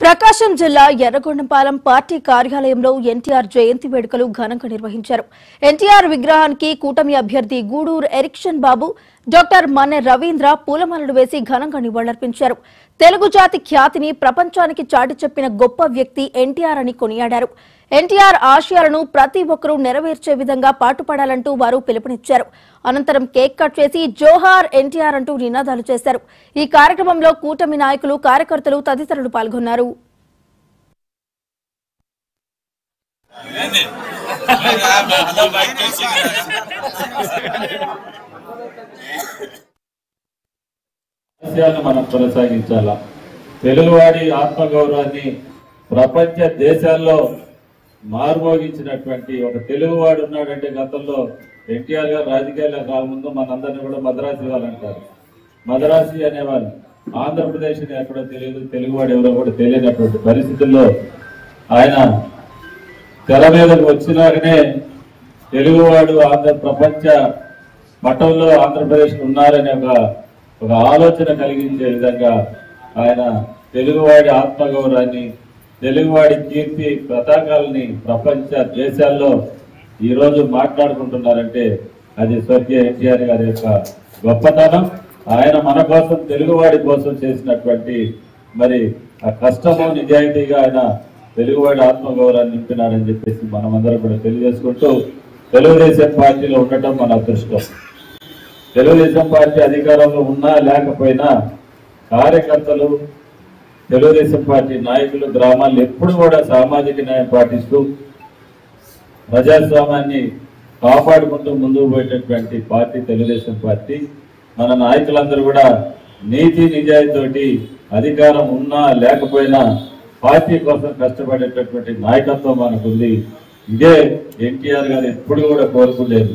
ప్రకాశం జిల్లా ఎర్రగొండపాలెం పార్టీ కార్యాలయంలో ఎన్టీఆర్ జయంతి వేడుకలు ఘనంగా నిర్వహించారు ఎన్టీఆర్ విగ్రహానికి కూటమి అభ్యర్థి గూడూరు ఎరిక్షన్ బాబు డాక్టర్ మన్నె రవీంద్ర పూలమాలలు వేసి ఘనంగా నివాళులర్పించారు తెలుగు జాతి ఖ్యాతిని ప్రపంచానికి చాటి చెప్పిన గొప్ప వ్యక్తి ఎన్టీఆర్ అని కొనియాడారు ఎన్టీఆర్ ఆశయాలను ప్రతి ఒక్కరూ నెరవేర్చే విధంగా పాటుపడాలంటూ వారు పిలుపునిచ్చారు అనంతరం కేక్ కట్ చేసి జోహార్ ఎన్టీఆర్ అంటూ నినాదాలు చేశారు ఈ కార్యక్రమంలో కూటమి నాయకులు కార్యకర్తలు తదితరులు పాల్గొన్నారు విషయాన్ని మనం కొనసాగించాలా తెలుగువాడి ఆత్మగౌరవాన్ని ప్రపంచ దేశాల్లో మార్మోగించినటువంటి ఒక తెలుగువాడు ఉన్నాడంటే గతంలో ఎన్టీఆర్ గారు రాజకీయాల్లో కాకముందు మనందరినీ కూడా మద్రాసి వాళ్ళు అంటారు మద్రాసి అనేవాళ్ళు ఆంధ్రప్రదేశ్ అని ఎక్కడో తెలియదు తెలుగువాడు ఎవరో కూడా తెలియనటువంటి పరిస్థితుల్లో ఆయన తెర మీదకు వచ్చినాకనే తెలుగువాడు ఆంధ్ర ప్రపంచ మఠంలో ఆంధ్రప్రదేశ్ ఉన్నారనే ఒక ఒక ఆలోచన కలిగించే విధంగా ఆయన తెలుగువాడి ఆత్మగౌరవాన్ని తెలుగువాడి కీర్తి పతాకాలని ప్రపంచ దేశాల్లో ఈ రోజు మాట్లాడుకుంటున్నారంటే అది స్వర్గీయ ఎన్టీఆర్ గారి యొక్క గొప్పతనం ఆయన మన కోసం తెలుగువాడి కోసం చేసినటువంటి మరి ఆ కష్టము నిజాయితీగా ఆయన తెలుగువాడి ఆత్మగౌరవాన్ని నింపినాడని చెప్పేసి మనమందరం కూడా తెలియజేసుకుంటూ తెలుగుదేశం పార్టీలో ఉండటం మన అదృష్టం తెలుగుదేశం పార్టీ అధికారంలో ఉన్నా లేకపోయినా కార్యకర్తలు తెలుగుదేశం పార్టీ నాయకులు గ్రామాల్లో ఎప్పుడు కూడా సామాజిక న్యాయం పాటిస్తూ ప్రజాస్వామ్యాన్ని కాపాడుకుంటూ ముందుకు పోయేటటువంటి పార్టీ తెలుగుదేశం పార్టీ మన నాయకులందరూ కూడా నీతి నిజాయితీతోటి అధికారం ఉన్నా లేకపోయినా పార్టీ కోసం కష్టపడేటటువంటి నాయకత్వం మనకుంది ఇదే ఎన్టీఆర్ గారు ఎప్పుడు కూడా కోరుకోలేదు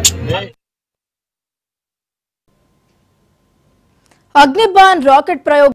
అగ్నిబాన్ రాకెట్ ప్రయోగం